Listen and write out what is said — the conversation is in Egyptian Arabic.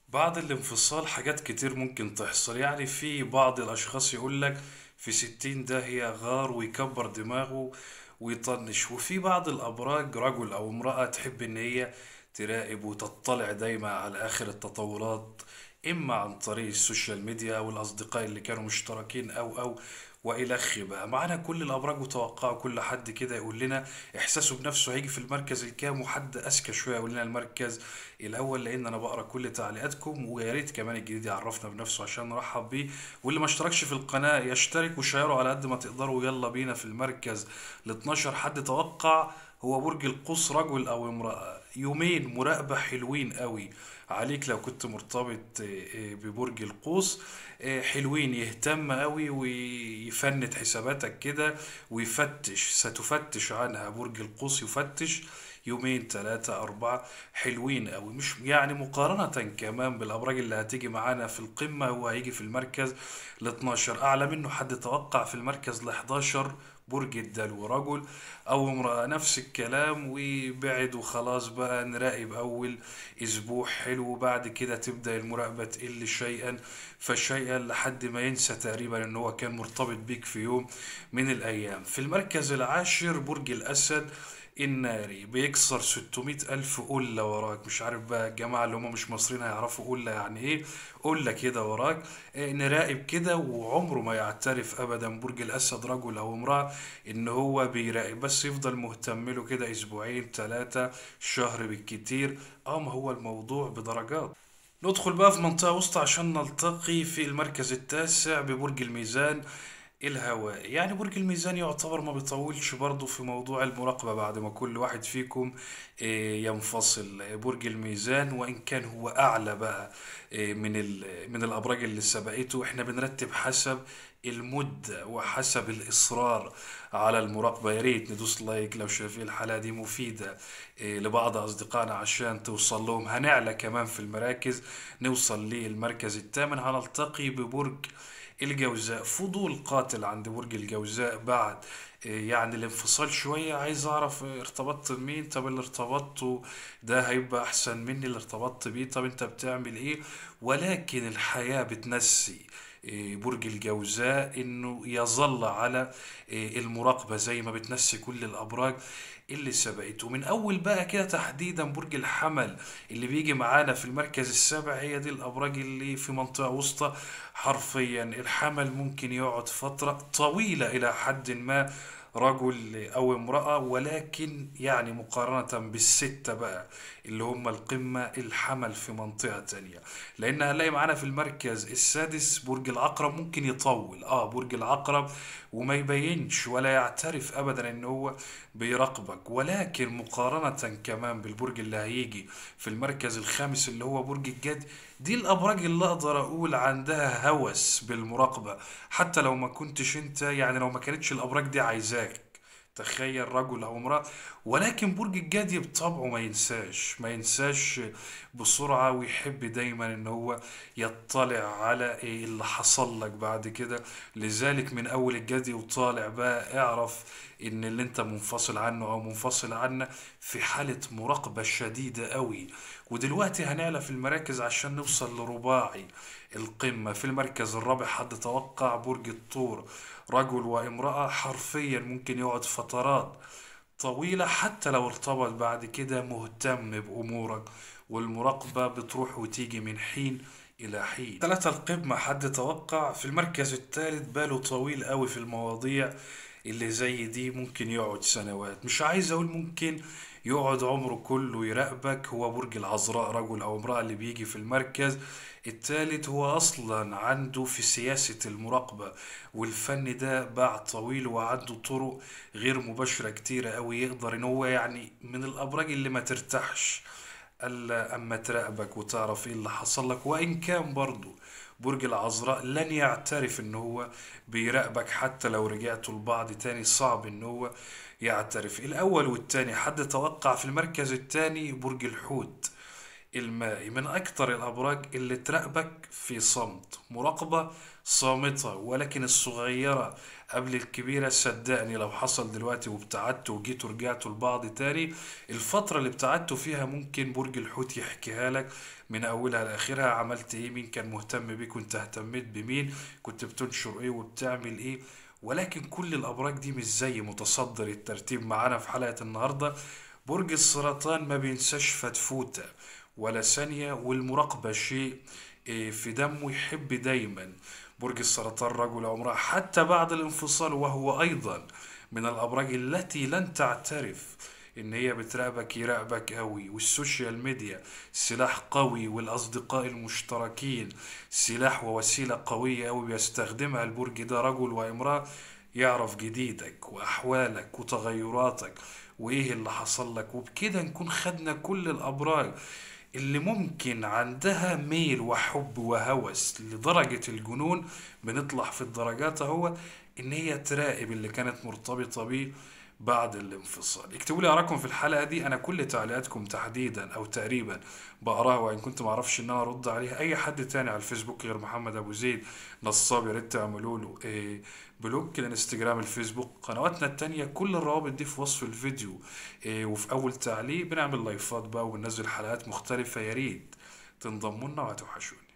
بعد الانفصال حاجات كتير ممكن تحصل يعني في بعض الأشخاص يقولك في ستين داهية غار ويكبر دماغه ويطنش وفي بعض الأبراج رجل أو امرأة تحب إن هي تراقب وتطلع دايما على آخر التطورات إما عن طريق السوشيال ميديا أو الأصدقاء اللي كانوا مشتركين أو أو وإلخ بقى معانا كل الأبراج وتوقعوا كل حد كده يقول لنا إحساسه بنفسه هيجي في المركز الكام وحد أذكى شوية يقول لنا المركز الأول لأن أنا بقرأ كل تعليقاتكم ويا ريت كمان الجديد يعرفنا بنفسه عشان نرحب بيه واللي ما اشتركش في القناة يشترك وشيروا على قد ما تقدروا يلا بينا في المركز ال 12 حد توقع هو برج القوس رجل أو امرأة يومين مراقبة حلوين قوي عليك لو كنت مرتبط آه، آه، ببرج القوس آه، حلوين يهتم قوي ويفند حساباتك كده ويفتش ستفتش عنها برج القوس يفتش يومين ثلاثة أربعة حلوين قوي مش يعني مقارنة كمان بالأبراج اللي هتيجي معانا في القمة هو هيجي في المركز ال 12 أعلى منه حد توقع في المركز ال 11 برج الدلو رجل او امرأة نفس الكلام وبعد وخلاص بقى نراقب اول اسبوع حلو وبعد كده تبدأ المراقبة تقل شيئا فشيئا لحد ما ينسى تقريبا ان هو كان مرتبط بيك في يوم من الايام في المركز العاشر برج الاسد الناري بيكسر 600 ألف قلة وراك مش عارف بقى الجماعة اللي هم مش مصريين هيعرفوا قلة يعني إيه قلة كده وراك إيه نراقب كده وعمره ما يعترف أبدا برج الأسد رجل أو امرأة إن هو بيراقب بس يفضل مهتم له كده أسبوعين ثلاثة شهر بالكتير أه ما هو الموضوع بدرجات ندخل بقى في منطقة وسطى عشان نلتقي في المركز التاسع ببرج الميزان الهواء يعني برج الميزان يعتبر ما بيطولش برضه في موضوع المراقبة بعد ما كل واحد فيكم آه، ينفصل برج الميزان وإن كان هو أعلى بقى آه، من ال- من الأبراج اللي سبقته إحنا بنرتب حسب المدة وحسب الإصرار على المراقبة يا ريت ندوس لايك لو شايفين الحلقة دي مفيدة آه، لبعض أصدقائنا عشان توصل لهم هنعلى كمان في المراكز نوصل للمركز الثامن هنلتقي ببرج الجوزاء فضول قاتل عند برج الجوزاء بعد آه، يعني الانفصال شوية عايز أعرف آه، ارتبطت بمين طب اللي ارتبطته ده هيبقى أحسن مني اللي ارتبطت بيه طب أنت بتعمل إيه ولكن الحياة بتنسي آه، برج الجوزاء إنه يظل على آه، المراقبة زي ما بتنسي كل الأبراج اللي سبقته من أول بقى كده تحديدا برج الحمل اللي بيجي معانا في المركز السابع هي دي الأبراج اللي في منطقة وسطى حرفيا الحمل ممكن يقعد فترة طويلة إلى حد ما رجل أو امرأة ولكن يعني مقارنة بالستة بقى اللي هم القمة الحمل في منطقة تانية لأن هنلاقي معانا في المركز السادس برج العقرب ممكن يطول اه برج العقرب وما يبينش ولا يعترف أبدا إن هو بيراقبك ولكن مقارنة كمان بالبرج اللي هيجي في المركز الخامس اللي هو برج الجدي دي الأبراج اللي أقدر أقول عندها هوس بالمراقبة حتى لو ما كنتش أنت يعني لو ما كانتش الأبراج دي عايزاك تخيل رجل أو امرأة ولكن برج الجدي بطبعه ما ينساش ما ينساش بسرعة ويحب دايما ان هو يطلع على ايه اللي حصل لك بعد كده لذلك من اول الجدي وطالع بقى اعرف ان اللي انت منفصل عنه او منفصل عنه في حالة مراقبة شديدة قوي ودلوقتي هنعلى في المراكز عشان نوصل لرباعي القمة في المركز الرابع حد توقع برج الثور رجل وامرأة حرفيا ممكن يقعد فترات طويلة حتى لو ارتبط بعد كده مهتم بأمورك والمراقبة بتروح وتيجي من حين إلى حين ثلاثة القمة حد توقع في المركز الثالث باله طويل قوي في المواضيع اللي زي دي ممكن يقعد سنوات مش عايز أقول ممكن يقعد عمره كله يراقبك هو برج العذراء رجل أو امرأة اللي بيجي في المركز التالت هو أصلا عنده في سياسة المراقبة والفن ده باع طويل وعنده طرق غير مباشرة كتيرة أوي يقدر إن هو يعني من الأبراج اللي ما ترتاحش ألا أما تراقبك وتعرف إيه اللي حصل لك وإن كان برضه برج العذراء لن يعترف إن هو بيراقبك حتى لو رجعتوا لبعض تاني صعب إن هو يعترف الأول والتاني حد توقع في المركز التاني برج الحوت المائي من أكتر الأبراج اللي تراقبك في صمت مراقبة صامتة ولكن الصغيرة قبل الكبيرة صدقني لو حصل دلوقتي وابتعدتوا وجيتوا رجعتوا لبعض تاني الفترة اللي ابتعدتوا فيها ممكن برج الحوت يحكيها لك من أولها لآخرها عملت إيه مين كان مهتم بيك وأنت اهتميت بمين كنت بتنشر إيه وبتعمل إيه ولكن كل الأبراج دي مش زي متصدر الترتيب معانا في حلقة النهاردة برج السرطان ما بينساش فتفوتة ولا ثانية والمراقبة شيء إيه، في دمه يحب دايما برج السرطان رجل أو امرأة حتى بعد الانفصال وهو أيضا من الأبراج التي لن تعترف إن هي بتراقبك يراقبك قوي والسوشيال ميديا سلاح قوي والأصدقاء المشتركين سلاح ووسيلة قوية قوي بيستخدمها البرج ده رجل وامرأة يعرف جديدك وأحوالك وتغيراتك وإيه اللي حصل لك وبكده نكون خدنا كل الأبراج اللي ممكن عندها ميل وحب وهوس لدرجة الجنون بنطلع في الدرجات اهو ان هي تراقب اللي كانت مرتبطة بيه بعد الانفصال اكتبوا لي اراءكم في الحلقة دي انا كل تعليقاتكم تحديدا او تقريبا بقراها وان كنت معرفش ان انا ارد عليها اي حد تاني على الفيسبوك غير محمد ابو زيد نصاب يا ريت تعملوا له إيه بلوك الانستجرام الفيسبوك قنواتنا التانية كل الروابط دي في وصف الفيديو إيه وفي اول تعليق بنعمل لايفات بقى وبننزل حلقات مختلفة يا ريت تنضموا لنا وهتوحشوني